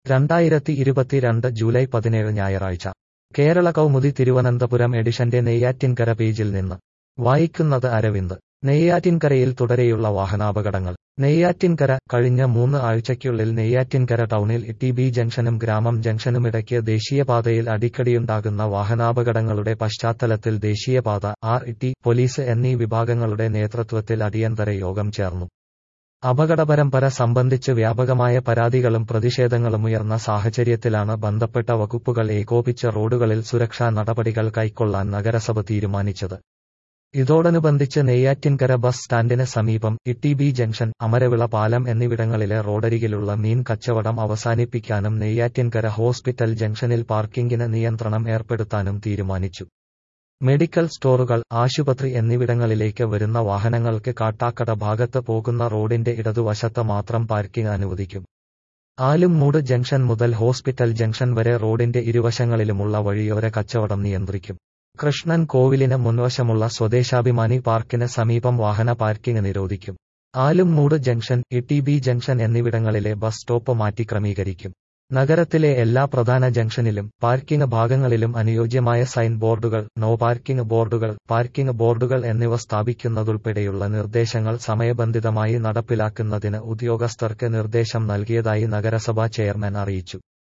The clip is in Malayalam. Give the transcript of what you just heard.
രണ്ടായിരത്തി ഇരുപത്തിരണ്ട് ജൂലൈ പതിനേഴ് ഞായറാഴ്ച കേരള കൗമുദി തിരുവനന്തപുരം എഡിഷന്റെ നെയ്യാറ്റിൻകര പേജിൽ നിന്ന് വായിക്കുന്നത് അരവിന്ദ് നെയ്യാറ്റിൻകരയിൽ തുടരെയുള്ള വാഹനാപകടങ്ങൾ നെയ്യാറ്റിൻകര കഴിഞ്ഞ മൂന്ന് ആഴ്ചയ്ക്കുള്ളിൽ നെയ്യാറ്റിൻകര ടൗണിൽ ടി ബി ജംഗ്ഷനും ഗ്രാമം ജംഗ്ഷനുമിടയ്ക്ക് ദേശീയപാതയിൽ അടിക്കടിയുണ്ടാകുന്ന വാഹനാപകടങ്ങളുടെ പശ്ചാത്തലത്തിൽ ദേശീയപാത ആർ ടി പോലീസ് എന്നീ വിഭാഗങ്ങളുടെ നേതൃത്വത്തിൽ അടിയന്തര യോഗം ചേർന്നു അപകടപരമ്പര സംബന്ധിച്ച് വ്യാപകമായ പരാതികളും പ്രതിഷേധങ്ങളും ഉയർന്ന സാഹചര്യത്തിലാണ് ബന്ധപ്പെട്ട വകുപ്പുകൾ ഏകോപിച്ച് റോഡുകളിൽ സുരക്ഷാ നടപടികൾ കൈക്കൊള്ളാൻ നഗരസഭ തീരുമാനിച്ചത് ഇതോടനുബന്ധിച്ച് നെയ്യാറ്റിൻകര ബസ് സ്റ്റാൻഡിന് സമീപം ഇ ബി ജംഗ്ഷൻ അമരവിള പാലം എന്നിവിടങ്ങളിലെ റോഡരികിലുള്ള മീൻ കച്ചവടം അവസാനിപ്പിക്കാനും നെയ്യാറ്റിൻകര ഹോസ്പിറ്റൽ ജംഗ്ഷനിൽ പാർക്കിംഗിന് നിയന്ത്രണം ഏർപ്പെടുത്താനും തീരുമാനിച്ചു മെഡിക്കൽ സ്റ്റോറുകൾ ആശുപത്രി എന്നിവിടങ്ങളിലേക്ക് വരുന്ന വാഹനങ്ങൾക്ക് കാട്ടാക്കട ഭാഗത്ത് പോകുന്ന റോഡിന്റെ ഇടതുവശത്ത് മാത്രം പാർക്കിംഗ് അനുവദിക്കും ആലുംമൂട് ജംഗ്ഷൻ മുതൽ ഹോസ്പിറ്റൽ ജംഗ്ഷൻ വരെ റോഡിന്റെ ഇരുവശങ്ങളിലുമുള്ള വഴിയോര കച്ചവടം നിയന്ത്രിക്കും കൃഷ്ണൻ കോവിലിന് മുൻവശമുള്ള സ്വദേശാഭിമാനി പാർക്കിന് സമീപം വാഹന പാർക്കിംഗ് നിരോധിക്കും Alummoodu junction E B junction എന്നിവിടങ്ങളിലെ ബസ് സ്റ്റോപ്പ് മാറ്റി ക്രമീകരിക്കും നഗരത്തിലെ എല്ലാ പ്രധാന ജംഗ്ഷനിലും പാർക്കിംഗ് ഭാഗങ്ങളിലും അനുയോജ്യമായ സൈൻ ബോർഡുകൾ നോ പാർക്കിംഗ് ബോർഡുകൾ പാർക്കിംഗ് ബോർഡുകൾ എന്നിവ സ്ഥാപിക്കുന്നതുൾപ്പെടെയുള്ള നിർദ്ദേശങ്ങൾ സമയബന്ധിതമായി നടപ്പിലാക്കുന്നതിന് ഉദ്യോഗസ്ഥർക്ക് നിർദ്ദേശം നൽകിയതായി നഗരസഭാ ചെയർമാൻ അറിയിച്ചു